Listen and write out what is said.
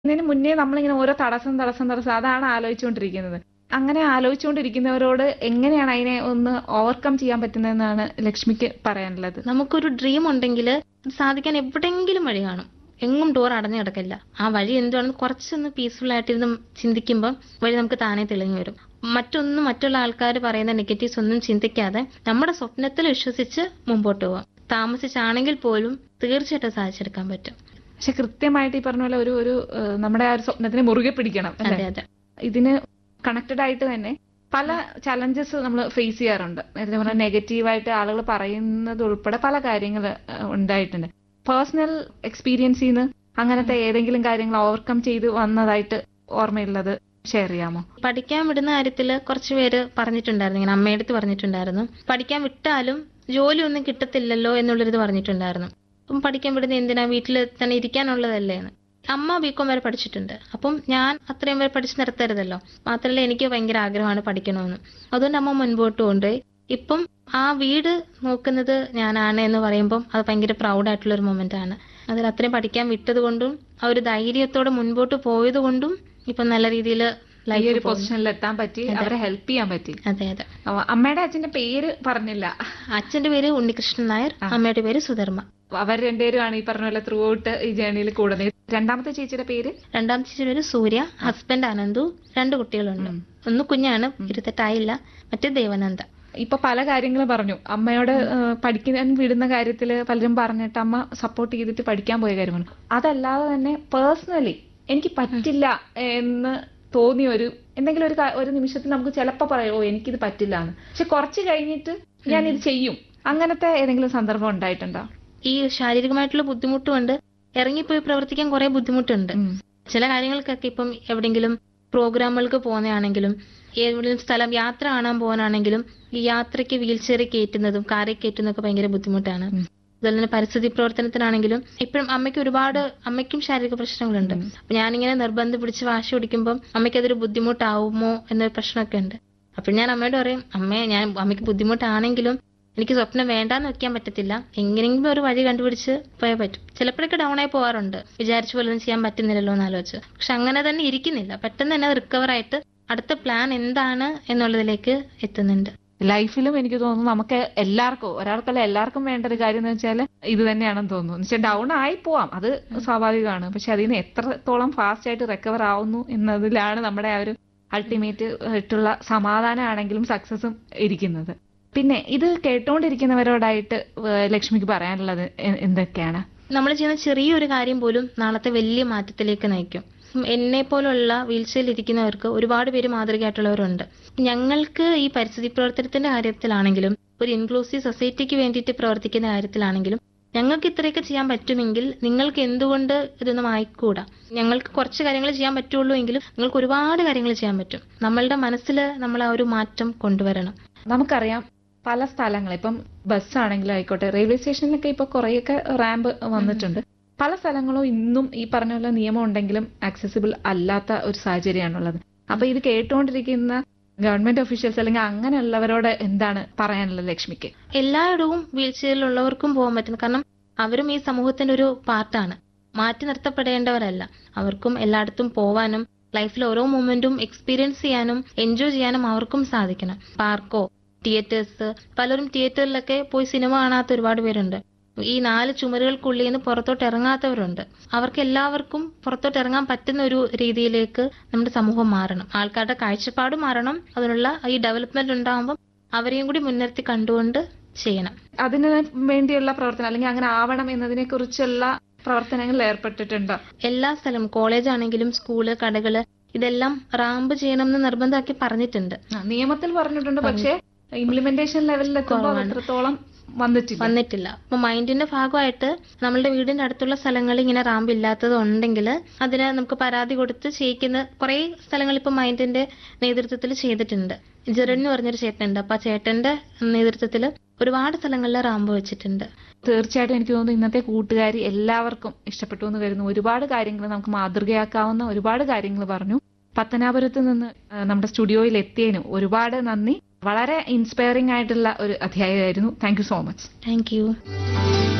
ഇതിന് മുന്നേ നമ്മളിങ്ങനെ ഓരോ തടസ്സം തടസ്സം തടസ്സം അതാണ് ആലോചിച്ചുകൊണ്ടിരിക്കുന്നത് അങ്ങനെ ആലോചിച്ചുകൊണ്ടിരിക്കുന്നവരോട് എങ്ങനെയാണ് അതിനെ ഒന്ന് ഓവർകം ചെയ്യാൻ പറ്റുന്നതെന്നാണ് ലക്ഷ്മിക്ക് പറയാനുള്ളത് നമുക്കൊരു ഡ്രീം ഉണ്ടെങ്കിൽ അത് സാധിക്കാൻ എവിടെയെങ്കിലും വഴി കാണും എങ്ങും ഡോർ അടഞ്ഞു കിടക്കില്ല ആ വഴി എന്തുവാണെന്ന് കുറച്ചൊന്ന് പീസ്ഫുൾ ആയിട്ടിരുന്ന് ചിന്തിക്കുമ്പോൾ വഴി നമുക്ക് താനേ തെളിഞ്ഞു വരും മറ്റൊന്നും മറ്റുള്ള ആൾക്കാർ പറയുന്ന നെഗറ്റീവ്സ് ഒന്നും ചിന്തിക്കാതെ നമ്മുടെ സ്വപ്നത്തിൽ വിശ്വസിച്ച് മുമ്പോട്ട് പോവാം താമസിച്ചാണെങ്കിൽ പോലും തീർച്ചയായിട്ടും സാധിച്ചെടുക്കാൻ പറ്റും പക്ഷെ കൃത്യമായിട്ട് ഈ പറഞ്ഞ പോലെ ഒരു ഒരു ഏഹ്, നമ്മുടെ ആ ഒരു സ്വപ്നത്തിനെ മുറുകെ പിടിക്കണം അല്ലേ? അതെ അതെ ഇതിന് കണക്റ്റഡ് ആയിട്ട് തന്നെ പല ചലഞ്ചസ് നമ്മൾ ഫേസ് ചെയ്യാറുണ്ട് നേരത്തെ പറഞ്ഞ നെഗറ്റീവായിട്ട് ആളുകൾ പറയുന്നത് ഉൾപ്പെടെ പല കാര്യങ്ങൾ ഉണ്ടായിട്ടുണ്ട് പേഴ്സണൽ എക്സ്പീരിയൻസിൽ നിന്ന് അങ്ങനത്തെ ഏതെങ്കിലും കാര്യങ്ങൾ ഓവർകം ചെയ്ത് വന്നതായിട്ട് ഓർമ്മയുള്ളത് ഷെയർ ചെയ്യാമോ പഠിക്കാൻ വിടുന്ന കാര്യത്തിൽ കുറച്ച് പേര് പറഞ്ഞിട്ടുണ്ടായിരുന്നു ഇങ്ങനെ അമ്മയടുത്ത് പറഞ്ഞിട്ടുണ്ടായിരുന്നു പഠിക്കാൻ വിട്ടാലും ജോലി ഒന്നും കിട്ടത്തില്ലല്ലോ എന്നുള്ളൊരിത് പറഞ്ഞിട്ടുണ്ടായിരുന്നു അപ്പം പഠിക്കാൻ വിടുന്ന എന്തിനാ വീട്ടിൽ തന്നെ ഇരിക്കാനുള്ളതല്ലേ എന്ന് അമ്മ ബികോം വരെ പഠിച്ചിട്ടുണ്ട് അപ്പം ഞാൻ അത്രയും വരെ പഠിച്ച് നിർത്തരുതല്ലോ മാത്രമല്ല എനിക്ക് ഭയങ്കര ആഗ്രഹമാണ് പഠിക്കണമെന്ന് അതുകൊണ്ട് അമ്മ മുൻപോട്ട് കൊണ്ടുപോയി ഇപ്പം ആ വീട് നോക്കുന്നത് ഞാനാണ് എന്ന് പറയുമ്പം അത് ഭയങ്കര പ്രൗഡായിട്ടുള്ള ഒരു മൊമെന്റ് ആണ് അതിൽ അത്രയും പഠിക്കാൻ വിട്ടത് കൊണ്ടും ആ ഒരു ധൈര്യത്തോടെ മുൻപോട്ട് പോയത് കൊണ്ടും ഇപ്പം നല്ല രീതിയിൽ ഈ ലൈഫ് ഒരു പൊസിഷനിൽ എത്താൻ പറ്റി അവരെ ഹെൽപ്പ് ചെയ്യാൻ പറ്റി അതെ അതെ അവ- അമ്മയുടെ അച്ഛന്റെ പേര് പറഞ്ഞില്ല അച്ഛന്റെ പേര് ഉണ്ണികൃഷ്ണൻ നായർ അമ്മയുടെ പേര് സുധർമ്മ അവർ രണ്ടുപേരുമാണ് ഈ പറഞ്ഞ പോലെ ത്രൂ ഔട്ട് ഈ ജേണിയിൽ കൂടുന്നത് രണ്ടാമത്തെ ചേച്ചിയുടെ പേര് രണ്ടാമത്തെ ചേച്ചിയുടെ പേര് സൂര്യ ഹസ്ബൻഡ് അനന്തു രണ്ട് കുട്ടികളുണ്ട് ഒന്ന് കുഞ്ഞാണ് ഇരുപത്തെട്ടായില്ല മറ്റേ ദേവനന്ദ ഇപ്പൊ പല കാര്യങ്ങളും പറഞ്ഞു അമ്മയോട് ഏഹ്, പഠിക്കാൻ വിടുന്ന കാര്യത്തില് പലരും പറഞ്ഞിട്ട് അമ്മ സപ്പോർട്ട് ചെയ്തിട്ട് പഠിക്കാൻ പോയ കാര്യമാണ് അതല്ലാതെ തന്നെ പേഴ്സണലി എനിക്ക് പറ്റില്ല എന്ന് തോന്നിയ ഒരു എന്തെങ്കിലും ഒരു കാ- ഒരു നിമിഷത്തിൽ നമുക്ക് ചിലപ്പോ പറയാം ഓ എനിക്കിത് പറ്റില്ല എന്ന് പക്ഷെ കുറച്ച് കഴിഞ്ഞിട്ട് ഞാൻ ഇത് ചെയ്യും അങ്ങനത്തെ ഏതെങ്കിലും സന്ദർഭം ഉണ്ടായിട്ടുണ്ടോ ഈ ശാരീരികമായിട്ടുള്ള ബുദ്ധിമുട്ടുമുണ്ട് ഇറങ്ങിപ്പോയി പ്രവർത്തിക്കാൻ കുറെ ബുദ്ധിമുട്ടുണ്ട് ഉം. ചില കാര്യങ്ങൾക്കൊക്കെ ഇപ്പം എവിടെയെങ്കിലും പ്രോഗ്രാമുകൾക്ക് പോകുന്നതാണെങ്കിലും ഏതെങ്കിലും സ്ഥലം യാത്ര കാണാൻ പോകാനാണെങ്കിലും ഈ യാത്രയ്ക്ക് വീൽ ചെയറിൽ കയറ്റുന്നതും കാറിൽ കയറ്റുന്നതൊക്കെ ഭയങ്കര ബുദ്ധിമുട്ടാണ് അതുപോലെ തന്നെ പരിസ്ഥിതി പ്രവർത്തനത്തിനാണെങ്കിലും ഇപ്പോഴും അമ്മയ്ക്ക് ഒരുപാട് അമ്മയ്ക്കും ശാരീരിക പ്രശ്നങ്ങളുണ്ട് അപ്പൊ ഞാനിങ്ങനെ നിർബന്ധം പിടിച്ച് വാശി പിടിക്കുമ്പോൾ അമ്മയ്ക്ക് അതൊരു ബുദ്ധിമുട്ടാവുമോ എന്നൊരു പ്രശ്നമൊക്കെ ഉണ്ട് അപ്പോൾ ഞാൻ അമ്മയോട് പറയും അമ്മേ ഞാൻ അമ്മയ്ക്ക് ബുദ്ധിമുട്ടാണെങ്കിലും എനിക്ക് സ്വപ്നം വേണ്ടാന്ന് വെക്കാൻ പറ്റത്തില്ല എങ്ങനെയെങ്കിലും ഒരു വഴി കണ്ടുപിടിച്ച് പോയാൽ പറ്റും ചിലപ്പോഴൊക്കെ ഡൗൺ ആയി പോകാറുണ്ട് വിചാരിച്ച പോലെ ഒന്നും ചെയ്യാൻ പറ്റുന്നില്ലല്ലോ എന്ന് ആലോചിച്ച് പക്ഷെ അങ്ങനെ തന്നെ ഇരിക്കുന്നില്ല പെട്ടെന്ന് തന്നെ റിക്കവർ ആയിട്ട് അടുത്ത പ്ലാൻ എന്താണ് എന്നുള്ളതിലേക്ക് എത്തുന്നുണ്ട് ലൈഫിലും എനിക്ക് തോന്നുന്നു നമുക്ക് എല്ലാവർക്കും ഒരാൾക്കല്ല എല്ലാവർക്കും വേണ്ട ഒരു കാര്യം എന്ന് വെച്ചാൽ ഇത് തന്നെയാണെന്ന് തോന്നുന്നു എന്ന് വെച്ചാൽ ഡൗൺ ആയി പോവാം അത് സ്വാഭാവികമാണ് പക്ഷെ അതിൽ നിന്ന് എത്രത്തോളം ഫാസ്റ്റ് ആയിട്ട് റിക്കവർ ആവുന്നു എന്നതിലാണ് നമ്മുടെ ആ ഒരു അൾട്ടിമേറ്റ് ആയിട്ടുള്ള സമാധാനമാണെങ്കിലും സക്സസും ഇരിക്കുന്നത് പിന്നെ ഇത് കേട്ടോണ്ടിരിക്കുന്നവരോടായിട്ട് ഏഹ് ലക്ഷ്മിക്ക് പറയാനുള്ളത് എ- എന്തൊക്കെയാണ് നമ്മൾ ചെയ്യുന്ന ചെറിയൊരു കാര്യം പോലും നാളത്തെ വലിയ മാറ്റത്തിലേക്ക് നയിക്കും എന്നെ പോലുള്ള വീൽചെയറിൽ ഇരിക്കുന്നവർക്ക് ഒരുപാട് പേര് മാതൃകയായിട്ടുള്ളവരുണ്ട് ഞങ്ങൾക്ക് ഈ പരിസ്ഥിതി പ്രവർത്തനത്തിന്റെ കാര്യത്തിലാണെങ്കിലും ഒരു ഇൻക്ലൂസീവ് സൊസൈറ്റിക്ക് വേണ്ടിയിട്ട് പ്രവർത്തിക്കുന്ന കാര്യത്തിലാണെങ്കിലും ഞങ്ങൾക്ക് ഇത്രയൊക്കെ ചെയ്യാൻ പറ്റുമെങ്കിൽ നിങ്ങൾക്ക് എന്തുകൊണ്ട് ഇതൊന്നും ആയിക്കൂടാ ഞങ്ങൾക്ക് കുറച്ച് കാര്യങ്ങൾ ചെയ്യാൻ പറ്റുള്ളൂ എങ്കിലും നിങ്ങൾക്ക് ഒരുപാട് കാര്യങ്ങൾ ചെയ്യാൻ പറ്റും നമ്മളുടെ മനസ്സിൽ നമ്മൾ ആ ഒരു മാറ്റം കൊണ്ടുവരണം നമുക്കറിയാം പല സ്ഥലങ്ങൾ ഇപ്പം ബസ് ആണെങ്കിലും ആയിക്കോട്ടെ റെയിൽവേ സ്റ്റേഷനിലൊക്കെ ഇപ്പൊ കുറെയൊക്കെ റാമ്പ് വന്നിട്ടുണ്ട് പല സ്ഥലങ്ങളും ഇന്നും ഈ പറഞ്ഞ പോലെ നിയമം ഉണ്ടെങ്കിലും ആക്സസിബിൾ അല്ലാത്ത ഒരു സാഹചര്യമാണുള്ളത് അപ്പൊ ഇത് കേട്ടുകൊണ്ടിരിക്കുന്ന ഗവൺമെന്റ് ഒഫീഷ്യൽസ് അല്ലെങ്കിൽ അങ്ങനെയുള്ളവരോട് എന്താണ് പറയാനുള്ളത് ലക്ഷ്മിക്ക് എല്ലായിടവും വീൽ ചെയറിലുള്ളവർക്കും പോകാൻ പറ്റും കാരണം അവരും ഈ സമൂഹത്തിന്റെ ഒരു പാർട്ടാണ് മാറ്റി നിർത്തപ്പെടേണ്ടവരല്ല അവർക്കും എല്ലായിടത്തും പോവാനും ലൈഫിൽ ഓരോ മൊമെന്റും എക്സ്പീരിയൻസ് ചെയ്യാനും എൻജോയ് ചെയ്യാനും അവർക്കും സാധിക്കണം പാർക്കോ തിയേറ്റേഴ്സ് പലരും തിയേറ്ററിലൊക്കെ പോയി സിനിമ കാണാത്ത ഒരുപാട് പേരുണ്ട് ഈ നാല് ചുമരുകൾക്കുള്ളിൽ നിന്ന് പുറത്തോട്ട് ഇറങ്ങാത്തവരുണ്ട് അവർക്ക് എല്ലാവർക്കും പുറത്തോട്ട് ഇറങ്ങാൻ പറ്റുന്ന ഒരു രീതിയിലേക്ക് നമ്മുടെ സമൂഹം മാറണം ആൾക്കാരുടെ കാഴ്ചപ്പാട് മാറണം അതിനുള്ള ഈ ഡെവലപ്മെന്റ് ഉണ്ടാകുമ്പോൾ അവരെയും കൂടി മുൻനിർത്തി കണ്ടുകൊണ്ട് ചെയ്യണം അതിന് വേണ്ടിയുള്ള പ്രവർത്തനം അല്ലെങ്കിൽ അങ്ങനെ ആവണം എന്നതിനെ കുറിച്ചുള്ള പ്രവർത്തനങ്ങളിൽ ഏർപ്പെട്ടിട്ടുണ്ടോ എല്ലാ സ്ഥലവും കോളേജ് ആണെങ്കിലും സ്കൂള് കടകള് ഇതെല്ലാം റാമ്പ് ചെയ്യണമെന്ന് നിർബന്ധമാക്കി പറഞ്ഞിട്ടുണ്ട് ആ, നിയമത്തിൽ പറഞ്ഞിട്ടുണ്ട് പക്ഷേ ഇംപ്ലിമെന്റേഷൻ ലെവലിൽ എത്തുമ്പോൾ അത് എത്രത്തോളം വന്നിട്ടില്ല വന്നിട്ടില്ല അപ്പൊ മൈൻഡിന്റെ ഭാഗമായിട്ട് നമ്മളുടെ വീടിന്റെ അടുത്തുള്ള സ്ഥലങ്ങളിൽ ഇങ്ങനെ റാമ്പ് ഇല്ലാത്തത് ഉണ്ടെങ്കിൽ അതിന് നമുക്ക് പരാതി കൊടുത്ത് ചെയ്യിക്കുന്ന കുറെ സ്ഥലങ്ങൾ ഇപ്പൊ മൈൻഡിന്റെ നേതൃത്വത്തിൽ ചെയ്തിട്ടുണ്ട് ജെറിൻ എന്ന് പറഞ്ഞൊരു ചേട്ടനുണ്ട് അപ്പൊ ആ ചേട്ടന്റെ നേതൃത്വത്തിൽ ഒരുപാട് സ്ഥലങ്ങളിൽ റാമ്പ് വെച്ചിട്ടുണ്ട് തീർച്ചയായിട്ടും എനിക്ക് തോന്നുന്നു ഇന്നത്തെ കൂട്ടുകാരി എല്ലാവർക്കും ഇഷ്ടപ്പെട്ടു എന്ന് വരുന്നു ഒരുപാട് കാര്യങ്ങൾ നമുക്ക് മാതൃകയാക്കാവുന്ന ഒരുപാട് കാര്യങ്ങൾ പറഞ്ഞു പത്തനാപുരത്ത് നിന്ന് ആ, നമ്മുടെ സ്റ്റുഡിയോയിൽ എത്തിയതിനും ഒരുപാട് നന്ദി വളരെ ഇൻസ്പയറിംഗ് ആയിട്ടുള്ള ഒരു അധ്യായമായിരുന്നു thank you so much thank U